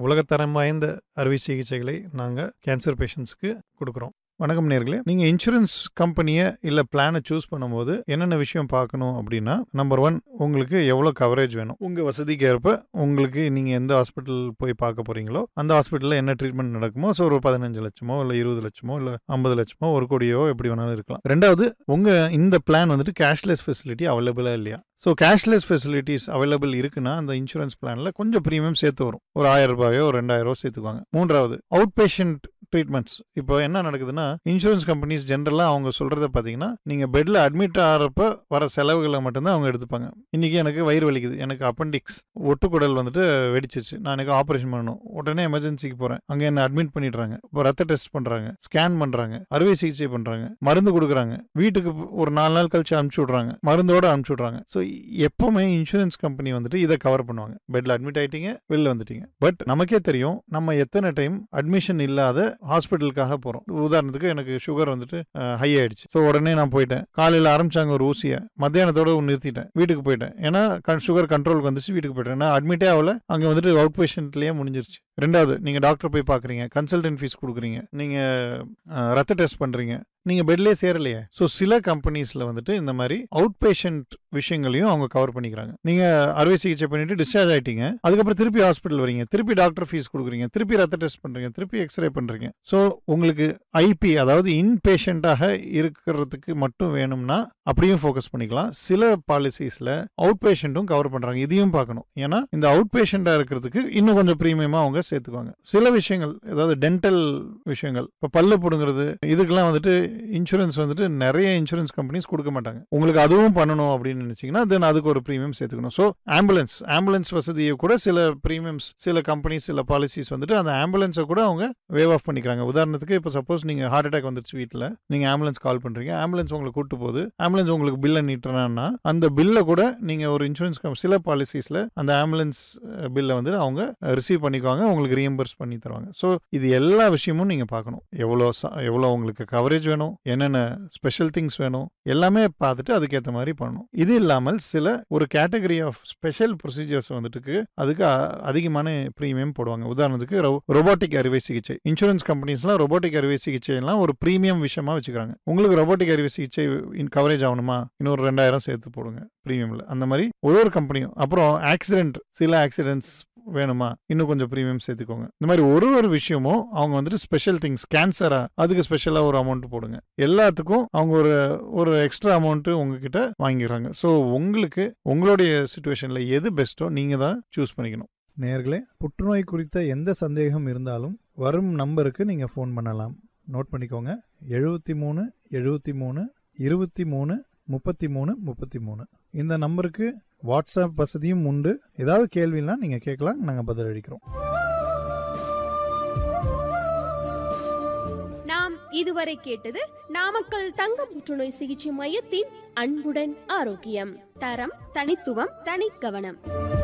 உலகத்தரம் வாய்ந்த அறுவை சிகிச்சைகளை நாங்கள் கேன்சர் பேஷண்ட்ஸ்க்கு கொடுக்குறோம் வணக்கம் நேர்களே நீங்கள் இன்சூரன்ஸ் கம்பெனியை இல்லை பிளானை சூஸ் பண்ணும்போது என்னென்ன விஷயம் பார்க்கணும் அப்படின்னா நம்பர் ஒன் உங்களுக்கு எவ்வளோ கவரேஜ் வேணும் உங்கள் வசதிக்கு ஏற்ப உங்களுக்கு நீங்கள் எந்த ஹாஸ்பிட்டல் போய் பார்க்க போகிறீங்களோ அந்த ஹாஸ்பிட்டலில் என்ன ட்ரீட்மெண்ட் நடக்குமோ ஸோ ஒரு பதினஞ்சு லட்சமோ இல்லை இருபது லட்சமோ இல்லை ஐம்பது லட்சமோ ஒரு கோடியோ எப்படி வேணாலும் இருக்கலாம் ரெண்டாவது உங்கள் இந்த பிளான் வந்துட்டு கேஷ்லெஸ் ஃபெசிலிட்டி அவைலபிளாக இல்லையா ஸோ கேஷ்லெஸ் ஃபெசிலிட்டிஸ் அவைலபிள் இருக்குன்னா அந்த இன்சூரன்ஸ் பிளானில் கொஞ்சம் ப்ரீமியம் சேர்த்து வரும் ஒரு ஆயிரம் ரூபாயோ ஒரு ரெண்டாயிரம் ரூபாயோ சேர்த்துக்குவாங்க மூன்றாவது அவுட் பேஷண்ட் ட்ரீட்மெண்ட்ஸ் இப்போ என்ன நடக்குதுன்னா இன்சூரன்ஸ் கம்பெனிஸ் ஜென்ரலாக அவங்க சொல்கிறத பார்த்தீங்கன்னா நீங்கள் பெட்டில் அட்மிட் ஆகிறப்ப வர செலவுகளை மட்டும்தான் அவங்க எடுத்துப்பாங்க இன்றைக்கி எனக்கு வயிறு வலிக்குது எனக்கு அப்பண்டிக்ஸ் ஒட்டுக்குடல் வந்துட்டு வெடிச்சிச்சு நான் எனக்கு ஆப்ரேஷன் பண்ணணும் உடனே எமர்ஜென்சிக்கு போகிறேன் அங்கே என்ன அட்மிட் பண்ணிடுறாங்க இப்போ ரத்த டெஸ்ட் பண்ணுறாங்க ஸ்கேன் பண்ணுறாங்க அறுவை சிகிச்சை பண்ணுறாங்க மருந்து கொடுக்குறாங்க வீட்டுக்கு ஒரு நாலு நாள் கழிச்சு அனுப்பிச்சி விட்றாங்க மருந்தோட அனுப்பிச்சி விட்றாங்க ஸோ எப்பவுமே இன்சூரன்ஸ் கம்பெனி வந்துட்டு இதை கவர் பண்ணுவாங்க பெட்ல அட்மிட் ஆயிட்டீங்க வெளில வந்துட்டீங்க பட் நமக்கே தெரியும் நம்ம எத்தனை டைம் அட்மிஷன் இல்லாத ஹாஸ்பிட்டலுக்காக போறோம் உதாரணத்துக்கு எனக்கு சுகர் வந்துட்டு ஹை ஆயிடுச்சு ஸோ உடனே நான் போயிட்டேன் காலையில் ஆரம்பிச்சாங்க ஒரு ஊசியை மத்தியானத்தோட நிறுத்திட்டேன் வீட்டுக்கு போயிட்டேன் ஏன்னா சுகர் கண்ட்ரோலுக்கு வந்துச்சு வீட்டுக்கு போயிட்டேன் நான் அட்மிட்டே ஆகல அங்கே வந்துட்டு அவுட் பேஷண்ட்லேயே முடிஞ்சிருச்சு ரெண்டாவது நீங்கள் டாக்டர் போய் பார்க்குறீங்க கன்சல்டன்ட் ஃபீஸ் கொடுக்குறீங்க நீங்கள் ரத்த டெஸ்ட் பண்ணுறீங்க நீங்கள் பெட்லேயே சேரலையே ஸோ சில கம்பெனிஸில் வந்துட்டு இந்த மாதிரி அவுட் பேஷண்ட் விஷயங்களையும் அவங்க கவர் பண்ணிக்கிறாங்க நீங்கள் அறுவை சிகிச்சை பண்ணிட்டு டிஸ்சார்ஜ் ஆகிட்டீங்க அதுக்கப்புறம் திருப்பி ஹாஸ்பிட்டல் வரீங்க திருப்பி டாக்டர் ஃபீஸ் கொடுக்குறீங்க திருப்பி ரத்த டெஸ்ட் பண்ணுறீங்க திருப்பி எக்ஸ்ரே பண்ணுறீங்க ஸோ உங்களுக்கு ஐபி அதாவது இன் பேஷண்ட்டாக இருக்கிறதுக்கு மட்டும் வேணும்னா அப்படியும் ஃபோக்கஸ் பண்ணிக்கலாம் சில பாலிசிஸில் அவுட் பேஷண்ட்டும் கவர் பண்ணுறாங்க இதையும் பார்க்கணும் ஏன்னா இந்த அவுட் பேஷண்ட்டாக இருக்கிறதுக்கு இன்னும் கொஞ்சம் ப்ரீமியமாக அவங்க சேர்த்துக்குவாங்க சில விஷயங்கள் அதாவது டென்டல் விஷயங்கள் இப்போ பல்லு பிடுங்கிறது இதுக்கெல்லாம் வந்துட்டு இன்சூரன்ஸ் வந்துட்டு நிறைய இன்சூரன்ஸ் கம்பெனிஸ் கொடுக்க மாட்டாங்க உங்களுக்கு அதுவும் பண்ணணும் அப்படின்னு நினைச்சீங்கன்னா தென் அதுக்கு ஒரு ப்ரீமியம் சேர்த்துக்கணும் ஸோ ஆம்புலன்ஸ் ஆம்புலன்ஸ் வசதியை கூட சில ப்ரீமியம்ஸ் சில கம்பெனிஸ் சில பாலிசிஸ் வந்துட்டு அந்த ஆம்புலன்ஸை கூட அவங்க வேவ் ஆஃப் பண்ணிக்கிறாங்க உதாரணத்துக்கு இப்போ சப்போஸ் நீங்கள் ஹார்ட் அட்டாக் வந்துருச்சு வீட்டில் நீங்கள் ஆம்புலன்ஸ் கால் பண்ணுறீங்க ஆம்புலன்ஸ் உங்களுக்கு கூட்டு போகுது ஆம்புலன்ஸ் உங்களுக்கு பில்லை நீட்டுறான்னா அந்த பில்லை கூட நீங்கள் ஒரு இன்சூரன்ஸ் சில பாலிசிஸில் அந்த ஆம்புலன்ஸ் பில்லை வந்து அவங்க ரிசீவ் பண்ணிக்குவாங்க உங்களுக்கு ரீஎம்பர்ஸ் பண்ணி தருவாங்க ஸோ இது எல்லா விஷயமும் நீங்கள் பார்க்கணும் எவ்வளோ எவ்வளோ உங்களுக்கு கவரேஜ் வேணும் என்னென்ன ஸ்பெஷல் திங்ஸ் வேணும் எல்லாமே பார்த்துட்டு அதுக்கேற்ற மாதிரி பண்ணணும் இது இல்லாமல் சில ஒரு கேட்டகரி ஆஃப் ஸ்பெஷல் ப்ரொசீஜர்ஸ் வந்துட்டு அதுக்கு அதிகமான ப்ரீமியம் போடுவாங்க உதாரணத்துக்கு ரொபோட்டிக் அறுவை சிகிச்சை இன்சூரன்ஸ் கம்பெனிஸ்லாம் ரொபோட்டிக் அறுவை சிகிச்சை எல்லாம் ஒரு ப்ரீமியம் விஷயமா வச்சுக்கிறாங்க உங்களுக்கு ரொபோட்டிக் அறுவை சிகிச்சை கவரேஜ் ஆகணுமா இன்னொரு ரெண்டாயிரம் சேர்த்து போடுங்க ப்ரீமியம்ல அந்த மாதிரி ஒரு ஒரு கம்பெனியும் அப்புறம் ஆக்சிடென்ட் சில ஆக்சிடென்ட்ஸ் வேணுமா இன்னும் கொஞ்சம் ப்ரீமியம் சேர்த்துக்கோங்க இந்த மாதிரி ஒரு ஒரு விஷயமும் அவங்க வந்துட்டு ஸ்பெஷல் திங்ஸ் கேன்சரா அதுக்கு ஸ்பெஷலாக ஒரு அமௌண்ட் போடுங்க எல்லாத்துக்கும் அவங்க ஒரு ஒரு எக்ஸ்ட்ரா அமௌண்ட்டு உங்ககிட்ட வாங்கிடுறாங்க ஸோ உங்களுக்கு உங்களுடைய சுச்சுவேஷனில் எது பெஸ்ட்டோ நீங்கள் தான் சூஸ் பண்ணிக்கணும் நேர்களே புற்றுநோய் குறித்த எந்த சந்தேகம் இருந்தாலும் வரும் நம்பருக்கு நீங்கள் ஃபோன் பண்ணலாம் நோட் பண்ணிக்கோங்க எழுபத்தி மூணு எழுபத்தி மூணு இருபத்தி மூணு முப்பத்தி மூணு முப்பத்தி மூணு இந்த நம்பருக்கு வாட்ஸ்அப் வசதியும் உண்டு ஏதாவது கேள்வினா நீங்கள் கேட்கலாம் நாங்கள் பதில் அளிக்கிறோம் நாம் இதுவரை கேட்டது நாமக்கல் தங்க புற்றுநோய் சிகிச்சை மையத்தின் அன்புடன் ஆரோக்கியம் தரம் தனித்துவம் தனி கவனம்